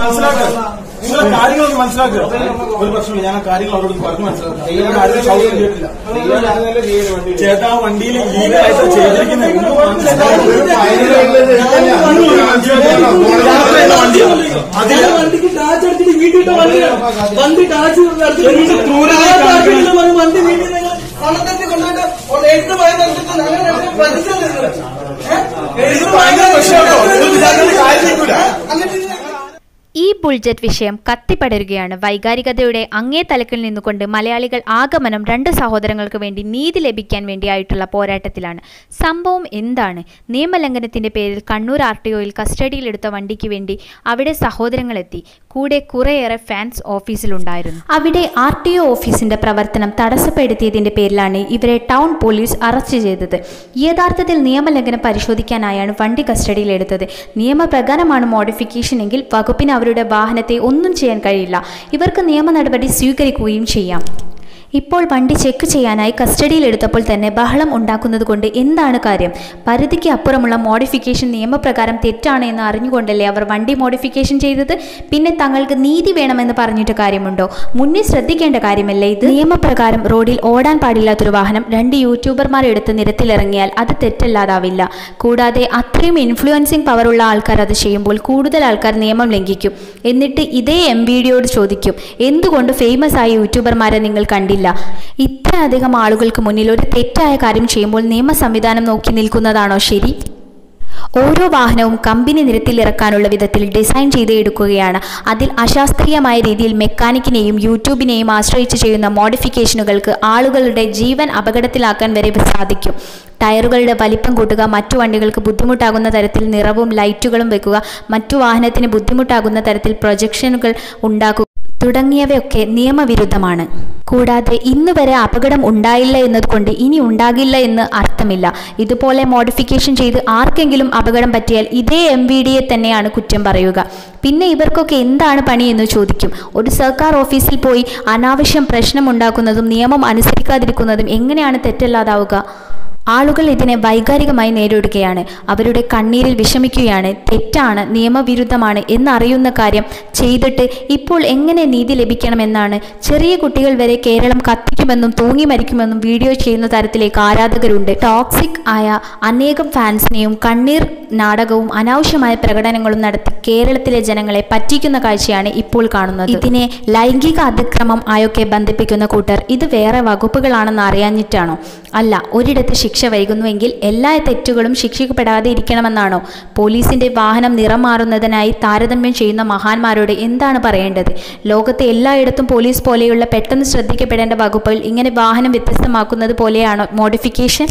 മനസ്സിലാക്കുക നിങ്ങളെ കാര്യങ്ങളൊന്ന് മനസ്സിലാക്കുക ഒരു പ്രശ്നമില്ല ഞാൻ ആ കാര്യങ്ങൾ അവരോട് പറഞ്ഞു മനസ്സിലാക്കുക ദൈവം ആരും ശൗര്യം ചെയ്തിട്ടില്ല ചേട്ടാ ആ വണ്ടിയിൽ ലീഗലായിട്ട് ചെയ്തിരിക്കുന്ന എന്തും അതില് വണ്ടിക്ക് ടാച്ച് അടിച്ചിട്ട് വീട്ടിൽ വണ്ടിയാണ് വണ്ടി ടാച്ച് എന്ത് ക്രൂരത കാണിക്കുന്നു? വണ്ടി വീട്ടിൽ നിങ്ങൾ പണത്തിന്റെ കൊണ്ടുപോയിട്ട് ഒന്ന് എടുത്ത് പോയത് കണ്ടിട്ട് ഞങ്ങൾ രണ്ടും പ്രതിഷേധം നിങ്ങൾ. ഏ? ഇത് ഭയങ്കര പ്രശ്നമാണോ ഇത് വിചാരിക്കുന്ന കാര്യം നിൽക്കൂല എന്നിട്ട് ഇത് ഈ ബുൾജറ്റ് വിഷയം കത്തിപ്പടരുകയാണ് വൈകാരികതയുടെ അങ്ങേ തലക്കിൽ നിന്നുകൊണ്ട് മലയാളികൾ ആഗമനം രണ്ട് സഹോദരങ്ങൾക്ക് വേണ്ടി നീതി ലഭിക്കാൻ വേണ്ടിയായിട്ടുള്ള പോരാട്ടത്തിലാണ് സംഭവം എന്താണ് നിയമലംഘനത്തിന്റെ പേരിൽ കണ്ണൂർ ആർ ടി ഒയിൽ കസ്റ്റഡിയിലെടുത്ത വണ്ടിക്ക് വേണ്ടി അവിടെ സഹോദരങ്ങളെത്തി കൂടെ കുറേയേറെ ഫാൻസ് ഓഫീസിലുണ്ടായിരുന്നു അവിടെ ആർ ടി ഒ ഓഫീസിന്റെ പ്രവർത്തനം തടസ്സപ്പെടുത്തിയതിന്റെ പേരിലാണ് ഇവരെ ടൗൺ പോലീസ് അറസ്റ്റ് ചെയ്തത് യഥാർത്ഥത്തിൽ നിയമലംഘനം പരിശോധിക്കാനായാണ് വണ്ടി കസ്റ്റഡിയിലെടുത്തത് നിയമപ്രകാരമാണ് മോഡിഫിക്കേഷൻ എങ്കിൽ വകുപ്പിന് അവരുടെ വാഹനത്തെ ഒന്നും ചെയ്യാൻ കഴിയില്ല ഇവർക്ക് നിയമ നടപടി സ്വീകരിക്കുകയും ചെയ്യാം ഇപ്പോൾ വണ്ടി ചെക്ക് ചെയ്യാനായി കസ്റ്റഡിയിലെടുത്തപ്പോൾ തന്നെ ബഹളം ഉണ്ടാക്കുന്നത് കൊണ്ട് എന്താണ് കാര്യം പരിധിക്ക് അപ്പുറമുള്ള മോഡിഫിക്കേഷൻ നിയമപ്രകാരം തെറ്റാണ് എന്ന് അറിഞ്ഞുകൊണ്ടല്ലേ അവർ വണ്ടി മോഡിഫിക്കേഷൻ ചെയ്തത് പിന്നെ തങ്ങൾക്ക് നീതി വേണമെന്ന് പറഞ്ഞിട്ട് കാര്യമുണ്ടോ മുന്നിൽ ശ്രദ്ധിക്കേണ്ട കാര്യമല്ലേ ഇത് നിയമപ്രകാരം റോഡിൽ ഓടാൻ പാടില്ലാത്തൊരു വാഹനം രണ്ട് യൂട്യൂബർമാർ എടുത്ത് നിരത്തിലിറങ്ങിയാൽ അത് തെറ്റല്ലാതാവില്ല കൂടാതെ അത്രയും ഇൻഫ്ലുവൻസിങ് പവറുള്ള ആൾക്കാർ അത് ചെയ്യുമ്പോൾ കൂടുതൽ ആൾക്കാർ നിയമം ലംഘിക്കും എന്നിട്ട് ഇതേ എം വിഡിയോട് ചോദിക്കും എന്തുകൊണ്ട് ഫേമസ് ആയ യൂട്യൂബർമാരെ നിങ്ങൾ കണ്ടില്ല ഇത്രയധികം ആളുകൾക്ക് മുന്നിൽ ഒരു തെറ്റായ കാര്യം ചെയ്യുമ്പോൾ നിയമ സംവിധാനം നോക്കി നിൽക്കുന്നതാണോ ശരി ഓരോ വാഹനവും കമ്പനി നിരത്തിൽ ഇറക്കാനുള്ള വിധത്തിൽ ഡിസൈൻ ചെയ്ത് എടുക്കുകയാണ് അതിൽ അശാസ്ത്രീയമായ രീതിയിൽ മെക്കാനിക്കിനെയും യൂട്യൂബിനെയും ആശ്രയിച്ച് ചെയ്യുന്ന മോഡിഫിക്കേഷനുകൾക്ക് ആളുകളുടെ ജീവൻ അപകടത്തിലാക്കാൻ വരെ സാധിക്കും ടയറുകളുടെ വലിപ്പം കൂട്ടുക മറ്റു വണ്ടികൾക്ക് ബുദ്ധിമുട്ടാകുന്ന തരത്തിൽ നിറവും ലൈറ്റുകളും വെക്കുക മറ്റു വാഹനത്തിന് ബുദ്ധിമുട്ടാകുന്ന തരത്തിൽ പ്രൊജക്ഷനുകൾ ഉണ്ടാക്കുക തുടങ്ങിയവയൊക്കെ നിയമവിരുദ്ധമാണ് കൂടാതെ ഇന്ന് വരെ അപകടം ഉണ്ടായില്ല എന്നതുകൊണ്ട് ഇനി ഉണ്ടാകില്ല എന്ന് അർത്ഥമില്ല ഇതുപോലെ മോഡിഫിക്കേഷൻ ചെയ്ത് ആർക്കെങ്കിലും അപകടം പറ്റിയാൽ ഇതേ എം വി ഡിയെ തന്നെയാണ് കുറ്റം പറയുക പിന്നെ ഇവർക്കൊക്കെ എന്താണ് പണി എന്ന് ചോദിക്കും ഒരു സർക്കാർ ഓഫീസിൽ പോയി അനാവശ്യം പ്രശ്നമുണ്ടാക്കുന്നതും നിയമം അനുസരിക്കാതിരിക്കുന്നതും എങ്ങനെയാണ് തെറ്റല്ലാതാവുക ആളുകൾ ഇതിനെ വൈകാരികമായി നേരിടുകയാണ് അവരുടെ കണ്ണീരിൽ വിഷമിക്കുകയാണ് തെറ്റാണ് നിയമവിരുദ്ധമാണ് എന്നറിയുന്ന കാര്യം ചെയ്തിട്ട് ഇപ്പോൾ എങ്ങനെ നീതി ലഭിക്കണമെന്നാണ് ചെറിയ കുട്ടികൾ വരെ കേരളം കത്തിക്കുമെന്നും തൂങ്ങി മരിക്കുമെന്നും വീഡിയോ ചെയ്യുന്ന തരത്തിലേക്ക് ആരാധകരുണ്ട് ടോക്സിക് ആയ അനേകം ഫാൻസിനെയും കണ്ണീർ നാടകവും അനാവശ്യമായ പ്രകടനങ്ങളും നടത്തി കേരളത്തിലെ ജനങ്ങളെ പറ്റിക്കുന്ന കാഴ്ചയാണ് ഇപ്പോൾ കാണുന്നത് ഇതിനെ ലൈംഗിക അതിക്രമം ആയൊക്കെ ബന്ധിപ്പിക്കുന്ന കൂട്ടർ ഇത് വേറെ വകുപ്പുകളാണെന്ന് അറിയാഞ്ഞിട്ടാണോ അല്ല ഒരിടത്ത് ശിക്ഷ വൈകുന്നുവെങ്കിൽ എല്ലാ തെറ്റുകളും ശിക്ഷിക്കപ്പെടാതെ ഇരിക്കണമെന്നാണോ പോലീസിന്റെ വാഹനം നിറം മാറുന്നതിനായി താരതമ്യം ചെയ്യുന്ന മഹാന്മാരോട് എന്താണ് പറയേണ്ടത് ലോകത്തെ എല്ലായിടത്തും പോലീസ് പോലെയുള്ള പെട്ടെന്ന് ശ്രദ്ധിക്കപ്പെടേണ്ട വകുപ്പുകൾ ഇങ്ങനെ വാഹനം വ്യത്യസ്തമാക്കുന്നത് പോലെയാണോ മോഡിഫിക്കേഷൻ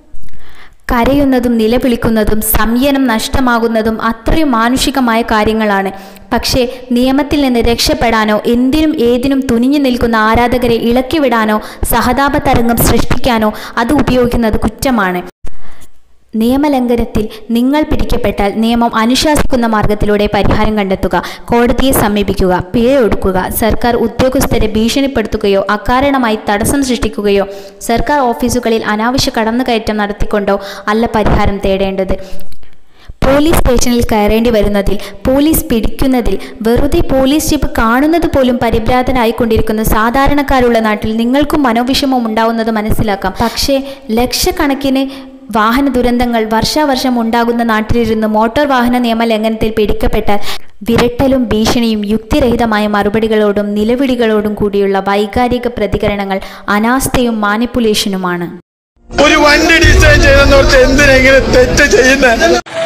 കരയുന്നതും നിലവിളിക്കുന്നതും സംയനം നഷ്ടമാകുന്നതും അത്രയും മാനുഷികമായ കാര്യങ്ങളാണ് പക്ഷേ നിയമത്തിൽ നിന്ന് രക്ഷപ്പെടാനോ എന്തിനും ഏതിനും തുനിഞ്ഞു നിൽക്കുന്ന ആരാധകരെ ഇളക്കിവിടാനോ സഹതാപ തരംഗം സൃഷ്ടിക്കാനോ അത് ഉപയോഗിക്കുന്നത് കുറ്റമാണ് നിയമലംഘനത്തിൽ നിങ്ങൾ പിടിക്കപ്പെട്ടാൽ നിയമം അനുശാസിക്കുന്ന മാർഗത്തിലൂടെ പരിഹാരം കണ്ടെത്തുക കോടതിയെ സമീപിക്കുക പിഴ ഒടുക്കുക സർക്കാർ ഉദ്യോഗസ്ഥരെ ഭീഷണിപ്പെടുത്തുകയോ അകാരണമായി തടസ്സം സൃഷ്ടിക്കുകയോ സർക്കാർ ഓഫീസുകളിൽ അനാവശ്യ കടന്നുകയറ്റം നടത്തിക്കൊണ്ടോ അല്ല പരിഹാരം തേടേണ്ടത് പോലീസ് സ്റ്റേഷനിൽ കയറേണ്ടി വരുന്നതിൽ പോലീസ് പിടിക്കുന്നതിൽ വെറുതെ പോലീസ് ജീപ്പ് കാണുന്നത് പോലും പരിഭ്രാന്തനായിക്കൊണ്ടിരിക്കുന്ന സാധാരണക്കാരുള്ള നാട്ടിൽ നിങ്ങൾക്കും മനോവിഷമം ഉണ്ടാവുന്നത് മനസ്സിലാക്കാം പക്ഷേ ലക്ഷക്കണക്കിന് വാഹന ദുരന്തങ്ങൾ വർഷാവർഷം ഉണ്ടാകുന്ന നാട്ടിലിരുന്ന് മോട്ടോർ വാഹന നിയമ ലംഘനത്തിൽ പിടിക്കപ്പെട്ടാൽ വിരട്ടലും ഭീഷണിയും യുക്തിരഹിതമായ മറുപടികളോടും നിലവിളികളോടും കൂടിയുള്ള വൈകാരിക പ്രതികരണങ്ങൾ അനാസ്ഥയും മാനിപ്പുലേഷനുമാണ് ഒരു വണ്ടി ഡിസൈൻ ചെയ്തെന്നോർത്ത് എന്തിനെങ്കിലും തെറ്റ് ചെയ്യുന്നത്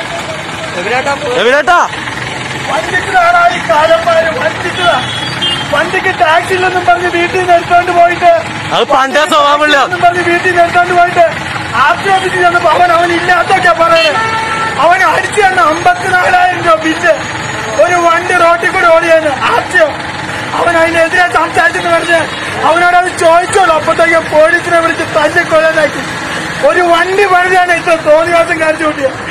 എവിടെട്ടാ വണ്ടിക്കാരായി കാലന്മാര് വണ്ടിക്കുക വണ്ടിക്ക് ടാക്സി ഇല്ലെന്നും പറഞ്ഞ് വീട്ടിൽ നിന്ന് എടുത്തോണ്ട് പോയിട്ട് അത് പണ്ടേ സ്വഭാവമില്ല എന്നും പറഞ്ഞ് വീട്ടിൽ നിന്ന് എടുത്തോണ്ട് പോയിട്ട് ആത്മഹത്യ ചെന്നപ്പോ അവൻ അവൻ ഇല്ലാത്തൊക്കെ പറയുന്നത് അവൻ അടിച്ചു തന്ന അമ്പത്തിനാലായിരം രൂപ ബില്ല് ഒരു വണ്ടി റോട്ടിൽ കൂടെ ഓടിയെന്ന് ആദ്യം അവൻ അതിനെതിരെ സംസാരിച്ചെന്ന് പറഞ്ഞ് അവനോട് അത് ചോദിച്ചോളൂ അപ്പത്തേക്ക് പോലീസിനെ വിളിച്ച് തല്ലിക്കൊല്ലാനാക്കി ഒരു വണ്ടി പണിതാണ് ഇത്ര തോന്നിവാസം കാണിച്ചു കൂട്ടിയത്